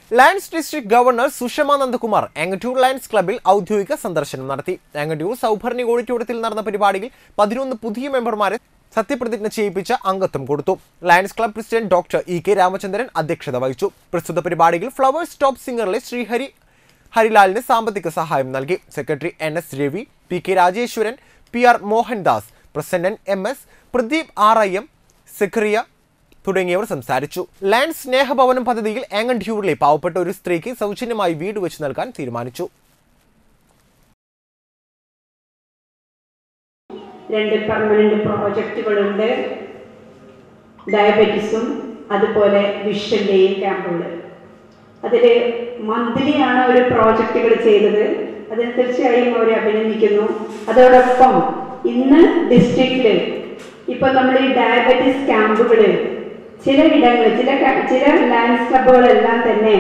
lions district governor Sushama Nandakumar ആംഗറ്റൂർ Lions ക്ലബിൽ ഔദ്യോഗിക സന്ദർശനം നടത്തി ആംഗറ്റൂർ സൗഭർണി ഓഡിറ്റോറിയത്തിൽ നടന്ന പരിപാടിയിൽ പതിനൊന്ന് പുതിയ മെമ്പർമാരെ സത്യപ്രതിജ്ഞ ചെയ്യിപ്പിച്ച അംഗത്വം കൊടുത്തു Lions club president doctor E K Ramachandran അധ്യക്ഷത വഹിച്ചു പ്രസ്തുത പരിപാടിയിൽ ഫ്ലവേഴ്സ് ടോപ്പ് സിംഗറിലെ ശ്രീഹരി ഹരിലാലിന് സാമ്പത്തിക സഹായം നൽകി secretary N S Ravi P K Rajeswaran P R Mohandas president M S Pradeep R I M സെക്രിയ തുടങ്ങിയവർ സംസാരിച്ചു ലാൻഡ് സ്നേഹഭവനം പദ്ധതിയിൽ ആങ്ങണ്ടിയൂരിലെ പാവപ്പെട്ട ഒരു സ്ത്രീക്ക് സൗജന്യമായി വീട് വെച്ച് നൽകാൻ തീരുമാനിച്ചു രണ്ട് പെർമനന്റ് പ്രോജക്റ്റുകളുണ്ട് ഡയബറ്റീസും അതുപോലെ വിഷന്റെയും ക്യാമ്പുകൾ അതിൽ മന്ത്ലി ആണ് ഒരു പ്രോജക്റ്റുകൾ ചെയ്തത് അതിന് തീർച്ചയായും അവരെ അഭിനന്ദിക്കുന്നു അതോടൊപ്പം ഇന്ന് ഡിസ്ട്രിക്റ്റിൽ ഇപ്പൊ നമ്മൾ ഈ ഡയബറ്റീസ് ക്യാമ്പുകൾ ചില ഇടങ്ങളിൽ ചില ക- ചില ലയൺസ് ക്ലബുകളെല്ലാം തന്നെ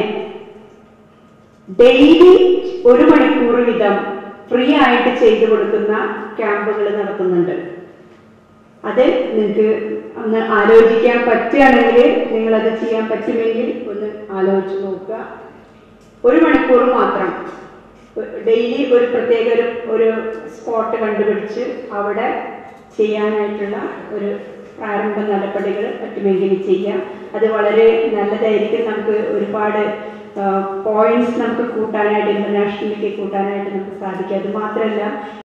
ഡെയിലി ഒരു മണിക്കൂർ വീതം ഫ്രീ ആയിട്ട് ചെയ്തു കൊടുക്കുന്ന ക്യാമ്പുകൾ നടത്തുന്നുണ്ട് അത് നിങ്ങൾക്ക് ഒന്ന് ആലോചിക്കാൻ പറ്റുകയാണെങ്കിൽ നിങ്ങൾ അത് ചെയ്യാൻ പറ്റുമെങ്കിൽ ഒന്ന് ആലോചിച്ച് നോക്കുക ഒരു മണിക്കൂർ മാത്രം ഡെയിലി ഒരു പ്രത്യേക ഒരു ഒരു സ്പോട്ട് കണ്ടുപിടിച്ച് അവിടെ ചെയ്യാനായിട്ടുള്ള ഒരു പ്രാരംഭ നടപടികൾ പറ്റുമെങ്കിൽ ചെയ്യാം അത് വളരെ നല്ലതായിരിക്കും നമുക്ക് ഒരുപാട് പോയിന്റ്സ് നമുക്ക് കൂട്ടാനായിട്ട് ഇന്റർനാഷണലിലേക്ക് കൂട്ടാനായിട്ട് നമുക്ക് സാധിക്കും അത് മാത്രമല്ല